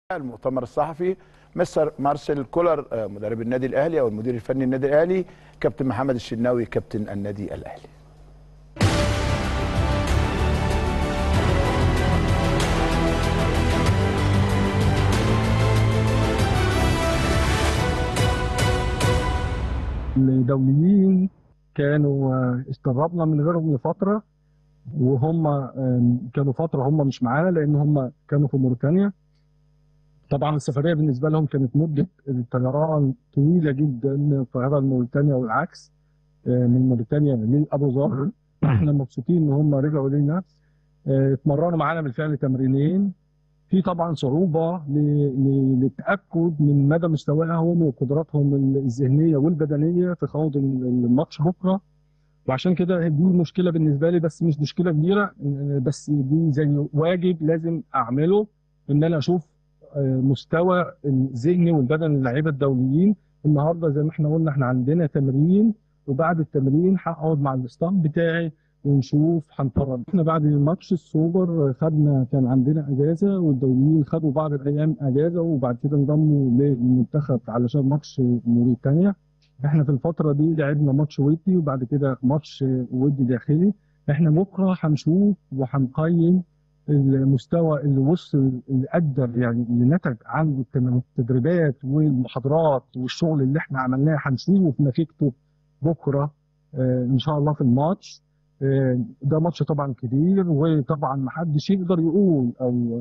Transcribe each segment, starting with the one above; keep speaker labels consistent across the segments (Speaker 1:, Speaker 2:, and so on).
Speaker 1: المؤتمر الصحفي مستر مارسيل كولر آه، مدرب النادي الاهلي او المدير الفني النادي الاهلي كابتن محمد الشناوي كابتن النادي الاهلي
Speaker 2: الدوليين كانوا آه، استغربنا من غيرهم لفتره وهم آه، كانوا فتره هم مش معانا لان هم كانوا في موريتانيا طبعا السفريه بالنسبه لهم كانت مده الطيران طويله جدا من القاهره لموريتانيا والعكس آه، من موريتانيا لابو ظبي احنا مبسوطين ان هم رجعوا لنا آه، اتمرنوا معانا بالفعل تمرينين في طبعا صعوبه ل- ل- للتاكد من مدى مستواهم وقدراتهم الذهنيه والبدنيه في خوض الماتش بكره وعشان كده دي مشكله بالنسبه لي بس مش مشكله كبيره بس دي زي واجب لازم اعمله ان انا اشوف آه، مستوى الذهني والبدني للاعيبه الدوليين النهارده زي ما احنا قلنا احنا عندنا تمرين وبعد التمرين هقعد مع الاستاف بتاعي ونشوف هنقرر احنا بعد الماتش السوبر خدنا كان عندنا اجازه والدوليين خدوا بعض الايام اجازه وبعد كده انضموا للمنتخب علشان ماتش موريتانيا احنا في الفتره دي لعبنا ماتش ودي وبعد كده ماتش ودي داخلي احنا بكره هنشوف وهنقيم المستوى اللي وصل اللي قدر يعني اللي نتج عن التم- التدريبات والمحاضرات والشغل اللي احنا عملناه هنشوف نتيجته بكره آه، ان شاء الله في الماتش آه، ده ماتش طبعا كبير وطبعا ما حدش يقدر يقول او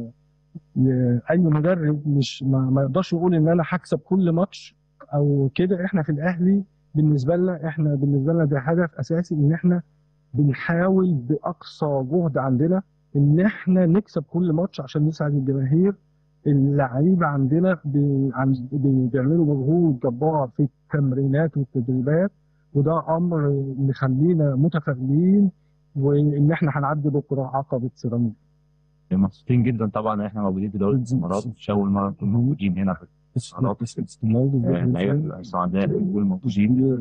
Speaker 2: ي- اي مدرب مش ما, ما يقدرش يقول ان انا هكسب كل ماتش او كده احنا في الاهلي بالنسبه لنا احنا بالنسبه لنا ده هدف اساسي ان احنا بنحاول باقصى جهد عندنا ان احنا نكسب كل ماتش عشان نسعد الجماهير اللعيبه عندنا بي- عن- بي- بيعملوا مجهود جبار في التمرينات والتدريبات وده امر مخلينا متفائلين وان احنا هنعدي بكره عقبه سيراميكا
Speaker 3: مبسوطين جدا طبعا احنا موجودين في دوري الامارات مش اول مره نكون موجودين هنا في اللعيبه السعوداء بيقولوا موجودين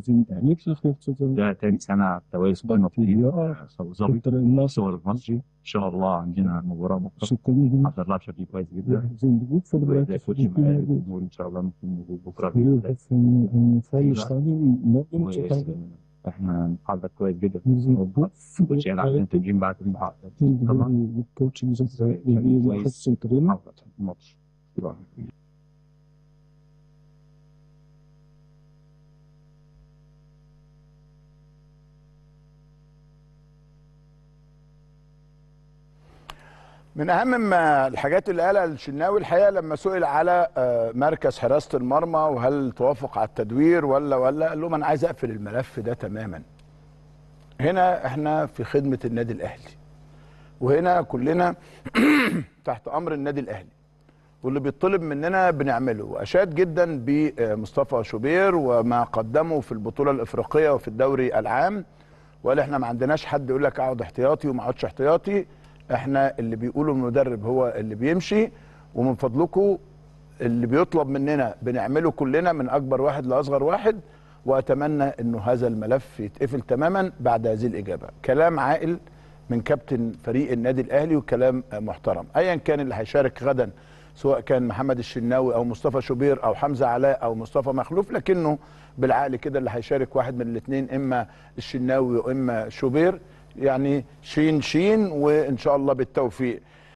Speaker 3: ده تاني سنه على التوالي نكون موجودين في ابو ظبي الصور المصري ان شاء الله عندنا مباراه بكره حضر لها بشكل كويس جدا وده كوتش مقابل الجمهور ان شاء الله نكون موجود بكره احنا نحضر كويس جدا كوتش قال عندنا تمرين بعد المحاضره طبعا نحضر الماتش
Speaker 1: من اهم ما الحاجات اللي قالها الشناوي الحقيقه لما سئل على آه، مركز حراسه المرمى وهل توافق على التدوير ولا ولا قال لهم انا عايز اقفل الملف ده تماما هنا احنا في خدمه النادي الاهلي وهنا كلنا تحت امر النادي الاهلي واللي بيطلب مننا بنعمله واشاد جدا بمصطفى شوبير وما قدمه في البطوله الافريقيه وفي الدوري العام وقال احنا ما عندناش حد يقول لك اقعد احتياطي وما اقعدش احتياطي احنا اللي بيقوله المدرب هو اللي بيمشي ومن فضلكم اللي بيطلب مننا بنعمله كلنا من اكبر واحد لاصغر واحد واتمنى انه هذا الملف يتقفل تماما بعد هذه الاجابه كلام عاقل من كابتن فريق النادي الاهلي وكلام آه، محترم ايا كان اللي هيشارك غدا سواء كان محمد الشناوي او مصطفى شوبير او حمزه علاء او مصطفى مخلوف لكنه بالعقل كده اللي هيشارك واحد من الاثنين اما الشناوي واما شوبير يعني شين شين وان شاء الله بالتوفيق